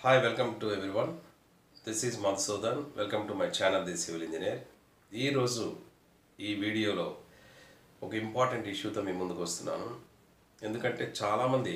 hi welcome to everyone this is Madhusudan welcome to my channel the civil engineer ఈరోజు ఈ వీడియోలో ఒక important ఇష్యూతో మీ ముందుకు వస్తున్నాను ఎందుకంటే చాలామంది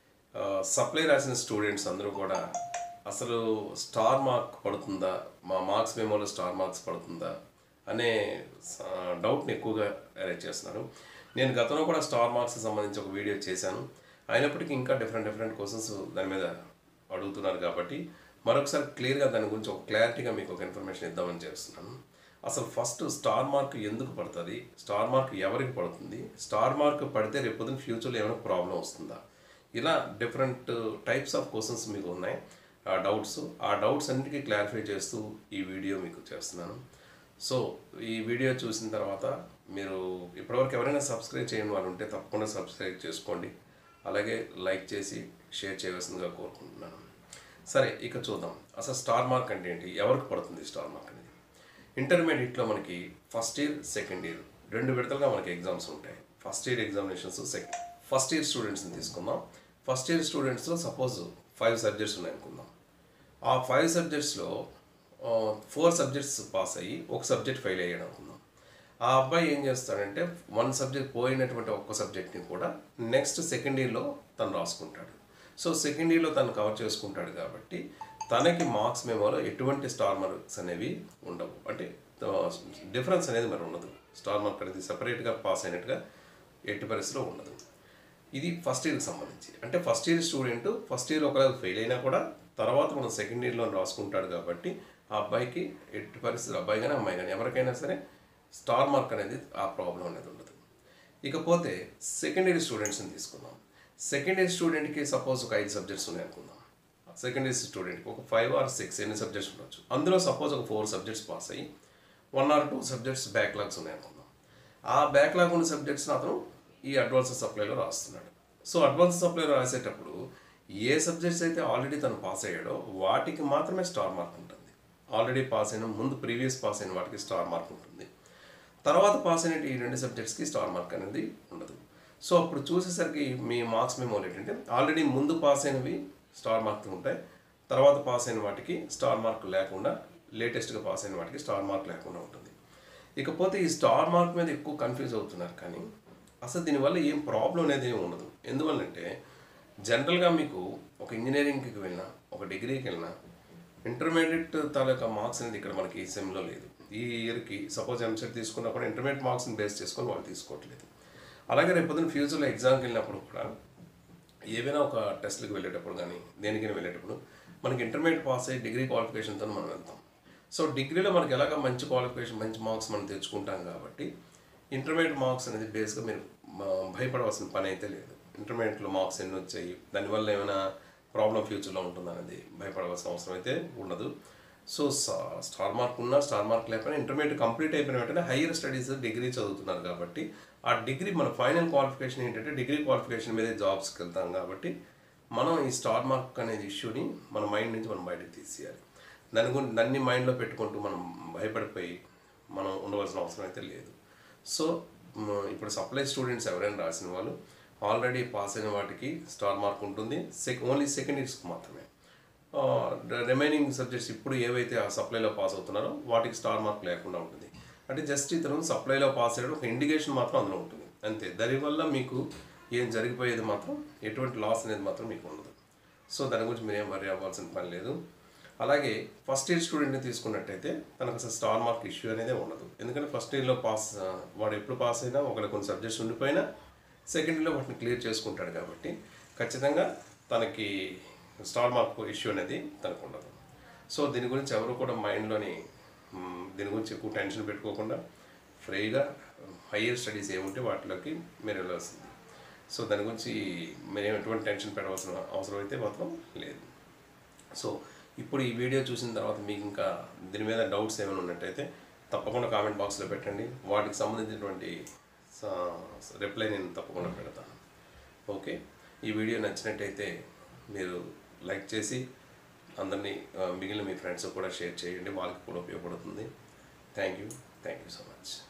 సప్లై రాసిన స్టూడెంట్స్ అందరూ కూడా అసలు స్టార్ మార్క్ పడుతుందా మా మార్క్స్ మెమోలో స్టార్ మార్క్స్ పడుతుందా అనే డౌట్ని ఎక్కువగా రైజ్ చేస్తున్నారు నేను గతంలో కూడా స్టార్ మార్క్స్కి సంబంధించి ఒక వీడియో చేశాను అయినప్పటికీ ఇంకా డిఫరెంట్ డిఫరెంట్ క్వశ్చన్స్ దాని మీద అడుగుతున్నారు కాబట్టి మరొకసారి క్లియర్గా దాని గురించి ఒక క్లారిటీగా మీకు ఒక ఇన్ఫర్మేషన్ ఇద్దామని చేస్తున్నాను అసలు ఫస్ట్ స్టార్ మార్క్ ఎందుకు పడుతుంది స్టార్ మార్క్ ఎవరికి పడుతుంది స్టార్ మార్క్ పడితే రేపొద్దున ఫ్యూచర్లో ఏమైనా ప్రాబ్లం వస్తుందా ఇలా డిఫరెంట్ టైప్స్ ఆఫ్ క్వశ్చన్స్ మీకు ఉన్నాయి ఆ డౌట్స్ ఆ డౌట్స్ అన్నిటికీ క్లారిఫై చేస్తూ ఈ వీడియో మీకు చేస్తున్నాను సో ఈ వీడియో చూసిన తర్వాత మీరు ఇప్పటివరకు ఎవరైనా సబ్స్క్రైబ్ చేయని వాళ్ళు ఉంటే తప్పకుండా సబ్స్క్రైబ్ చేసుకోండి అలాగే లైక్ చేసి షేర్ చేయవలసిందిగా కోరుకుంటున్నాను సరే ఇక చూద్దాం అసలు స్టార్ మార్క్ అంటే ఏంటి ఎవరికి పడుతుంది స్టార్ మార్క్ అనేది ఇంటర్మీడియట్లో మనకి ఫస్ట్ ఇయర్ సెకండ్ ఇయర్ రెండు విడతలుగా మనకి ఎగ్జామ్స్ ఉంటాయి first year examinations second first year స్టూడెంట్స్ని తీసుకుందాం ఫస్ట్ ఇయర్ స్టూడెంట్స్లో సపోజ్ ఫైవ్ సబ్జెక్ట్స్ ఉన్నాయనుకుందాం ఆ ఫైవ్ సబ్జెక్ట్స్లో ఫోర్ సబ్జెక్ట్స్ పాస్ అయ్యి ఒక సబ్జెక్ట్ ఫెయిల్ అయ్యాడు అనుకుందాం ఆ అబ్బాయి ఏం చేస్తాడంటే వన్ సబ్జెక్ట్ పోయినటువంటి ఒక్క సబ్జెక్ట్ని కూడా నెక్స్ట్ సెకండ్ ఇయర్లో తను రాసుకుంటాడు సో సెకండ్ ఇయర్లో తను కవర్ చేసుకుంటాడు కాబట్టి తనకి మార్క్స్ మెమోలో ఎటువంటి స్టార్ మార్క్స్ అనేవి ఉండవు అంటే డిఫరెన్స్ అనేది మరి ఉండదు స్టార్ మార్క్ అనేది సపరేట్గా పాస్ అయినట్టుగా ఎట్టి పరిస్థితిలో ఉండదు ఇది ఫస్ట్ ఇయర్కి సంబంధించి అంటే first year student first year ఒకవేళ ఫెయిల్ అయినా కూడా తర్వాత మనం సెకండ్ ఇయర్లో రాసుకుంటాడు కాబట్టి ఆ అబ్బాయికి ఎట్టి పరిస్థితులు అబ్బాయి కానీ అమ్మాయి కానీ ఎవరికైనా సరే స్టార్ మార్క్ అనేది ఆ ప్రాబ్లం అనేది ఉండదు ఇకపోతే సెకండ్ ఇయర్ స్టూడెంట్స్ని తీసుకుందాం సెకండ్ ఇయర్ స్టూడెంట్కి సపోజ్ ఒక ఐదు సబ్జెక్ట్స్ ఉన్నాయి అనుకుందాం సెకండ్ ఇయర్ స్టూడెంట్కి ఒక ఫైవ్ ఆర్ సిక్స్ ఎన్ని సబ్జెక్ట్స్ ఉండొచ్చు అందులో సపోజ్ ఒక ఫోర్ సబ్జెక్ట్స్ పాస్ అయ్యి one or two subjects backlogs ఉన్నాయి అనుకుందాం ఆ బ్యాక్లాగ్ ఉన్న సబ్జెక్ట్స్ని అతను ఈ అడ్వాన్స్ సప్లైలో రాస్తున్నాడు సో అడ్వాన్స్ సప్లైలో రాసేటప్పుడు ఏ సబ్జెక్ట్స్ అయితే ఆల్రెడీ తను పాస్ అయ్యాడో వాటికి మాత్రమే స్టార్ మార్క్ ఉంటుంది ఆల్రెడీ పాస్ అయిన ముందు ప్రీవియస్ పాస్ అయిన వాటికి స్టార్ మార్క్ ఉంటుంది తర్వాత పాస్ అయిన ఈ రెండు సబ్జెక్ట్స్కి స్టార్ మార్క్ అనేది ఉండదు సో అప్పుడు చూసేసరికి మీ మార్క్స్ మెమోలు ఏంటంటే ఆల్రెడీ ముందు పాస్ అయినవి స్టార్ మార్క్ ఉంటాయి తర్వాత పాస్ అయిన వాటికి స్టార్ మార్క్ లేకుండా లేటెస్ట్గా పాస్ అయిన వాటికి స్టార్ మార్క్ లేకుండా ఉంటుంది ఇకపోతే ఈ స్టార్ మార్క్ మీద ఎక్కువ కన్ఫ్యూజ్ అవుతున్నారు కానీ అసలు దీనివల్ల ఏం ప్రాబ్లం అనేది ఏమి ఉండదు ఎందువల్లంటే జనరల్గా మీకు ఒక ఇంజనీరింగ్కి వెళ్ళినా ఒక డిగ్రీకి వెళ్ళినా ఇంటర్మీడియట్ తాలూకా మార్క్స్ అనేది ఇక్కడ మనకి ఈ సెమ్లో లేదు ఈ ఇయర్కి సపోజ్ ఎంసెట్ తీసుకున్నా కూడా ఇంటర్మీడియట్ మార్క్స్ని బేస్ చేసుకొని వాళ్ళు తీసుకోవట్లేదు అలాగే రేపు పొద్దున్న ఫ్యూచర్లో ఎగ్జామ్కి వెళ్ళినప్పుడు కూడా ఏవైనా ఒక టెస్ట్లకు వెళ్ళేటప్పుడు కానీ దేనికైనా వెళ్ళేటప్పుడు మనకి ఇంటర్మీడియట్ పాస్ అయ్యి డిగ్రీ క్వాలిఫికేషన్తో మనం వెళ్తాం సో డిగ్రీలో మనకి ఎలాగ మంచి క్వాలిఫికేషన్ మంచి మార్క్స్ మనం తెచ్చుకుంటాం కాబట్టి ఇంటర్మీడియట్ మార్క్స్ అనేది బేస్గా మీరు భయపడవలసిన పని అయితే లేదు ఇంటర్మీడియట్లో మార్క్స్ ఎన్ని వచ్చాయి దానివల్ల ఏమైనా ప్రాబ్లం ఫ్యూచర్లో ఉంటుందనేది భయపడవలసిన అవసరం అయితే ఉండదు సో స్టార్ మార్క్ ఉన్నా స్టార్ మార్క్ లేకపోయినా ఇంటర్మీడియట్ కంప్లీట్ అయిపోయిన వెంటనే హైయర్ స్టడీస్ డిగ్రీ చదువుతున్నారు కాబట్టి ఆ డిగ్రీ మన ఫైనల్ క్వాలిఫికేషన్ ఏంటంటే డిగ్రీ క్వాలిఫికేషన్ మీదే జాబ్స్కి వెళ్తాం కాబట్టి మనం ఈ స్టార్ మార్క్ అనేది ఇష్యూని మన మైండ్ నుంచి మనం బయటకు తీసేయాలి దాని గురించి దాన్ని మైండ్లో పెట్టుకుంటూ మనం భయపడిపోయి మనం ఉండవలసిన అవసరం అయితే లేదు సో ఇప్పుడు సప్లై స్టూడెంట్స్ ఎవరైనా రాసిన వాళ్ళు ఆల్రెడీ పాస్ అయిన వాటికి స్టార్ మార్క్ ఉంటుంది సెక్ ఓన్లీ సెకండ్ ఇయర్స్కి మాత్రమే రిమైనింగ్ సబ్జెక్ట్స్ ఇప్పుడు ఏవైతే ఆ సప్లైలో పాస్ అవుతున్నారో వాటికి స్టార్ మార్క్ లేకుండా ఉంటుంది అంటే జస్ట్ ఇతను సప్లైలో పాస్ అయ్యడం ఒక ఇండికేషన్ మాత్రం అందులో ఉంటుంది అంతే దానివల్ల మీకు ఏం జరిగిపోయేది మాత్రం ఎటువంటి లాస్ అనేది మాత్రం మీకు ఉండదు సో దాని గురించి మీరేం వరి అవ్వాల్సిన పని లేదు అలాగే ఫస్ట్ ఇయర్ స్టూడెంట్ని తీసుకున్నట్టయితే తనకు అసలు స్టార్ మార్క్ ఇష్యూ అనేది ఉండదు ఎందుకంటే ఫస్ట్ ఇయర్లో పాస్ వాడు ఎప్పుడు పాస్ అయినా ఒకవేళ కొన్ని సబ్జెక్ట్స్ ఉండిపోయినా సెకండ్ ఇయర్లో వాటిని క్లియర్ చేసుకుంటాడు కాబట్టి ఖచ్చితంగా తనకి స్టార్ మార్క్ ఇష్యూ అనేది తనకు ఉండదు సో దీని గురించి ఎవరు కూడా మైండ్లోని దీని గురించి ఎక్కువ టెన్షన్ పెట్టుకోకుండా ఫ్రీగా హయ్యర్ స్టడీస్ ఏముంటే వాటిలోకి మీరు వెళ్ళాల్సింది సో దాని గురించి మీరు ఎటువంటి టెన్షన్ పెట్టవలసిన అవసరం అయితే మాత్రం లేదు సో ఇప్పుడు ఈ వీడియో చూసిన తర్వాత మీకు ఇంకా దీని మీద డౌట్స్ ఏమైనా ఉన్నట్టయితే తప్పకుండా కామెంట్ బాక్స్లో పెట్టండి వాటికి సంబంధించినటువంటి రిప్లై నేను తప్పకుండా పెడతాను ఓకే ఈ వీడియో నచ్చినట్టయితే మీరు లైక్ చేసి అందరినీ మిగిలిన మీ ఫ్రెండ్స్ కూడా షేర్ చేయండి వాళ్ళకి కూడా ఉపయోగపడుతుంది thank you thank you so much